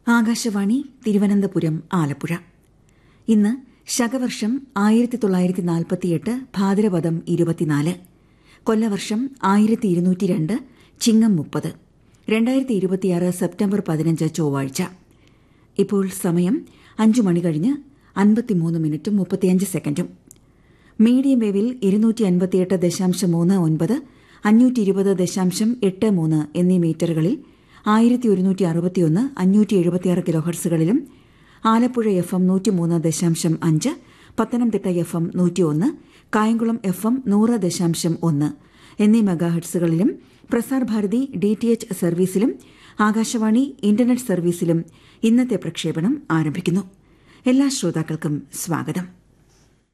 ആകാശവാണി തിരുവനന്തപുരം ആലപ്പുഴ ഇന്ന് ശകവർഷം ആയിരത്തി തൊള്ളായിരത്തി നാൽപ്പത്തിയെട്ട് ഭാദ്രപദം ഇരുപത്തിനാല് കൊല്ലവർഷം ആയിരത്തി ഇരുന്നൂറ്റി രണ്ട് ചിങ്ങം മുപ്പത് രണ്ടായിരത്തി ഇരുപത്തിയാറ് സെപ്റ്റംബർ പതിനഞ്ച് ചൊവ്വാഴ്ച ഇപ്പോൾ സമയം അഞ്ചു മണി കഴിഞ്ഞ് അൻപത്തിമൂന്ന് മിനിറ്റും മുപ്പത്തിയഞ്ച് സെക്കൻഡും മീഡിയം വേവിൽ ഇരുന്നൂറ്റി അൻപത്തിയെട്ട് ദശാംശം മൂന്ന് ഒൻപത് അഞ്ഞൂറ്റി ഇരുപത് ദശാംശം എട്ട് മൂന്ന് എന്നീ മീറ്ററുകളിൽ ആയിരത്തി ഒരുന്നൂറ്റി അറുപത്തിയൊന്ന് അഞ്ഞൂറ്റി എഴുപത്തിയാറ് കിലോഹർട്സുകളിലും ആലപ്പുഴ എഫ് എം നൂറ്റിമൂന്ന് ദശാംശം അഞ്ച് പത്തനംതിട്ട എഫ് എം നൂറ്റിയൊന്ന് കായംകുളം എഫ് എം നൂറ് ദശാംശം ഒന്ന് എന്നീ മെഗാഹെർട്സുകളിലും Prasar Bharati D T H സർവീസിലും ആകാശവാണി ഇന്റർനെറ്റ് സർവീസിലും ഇന്നത്തെ പ്രക്ഷേപണം ആരംഭിക്കുന്നു എല്ലാ ശ്രോതാക്കൾക്കും സ്വാഗതം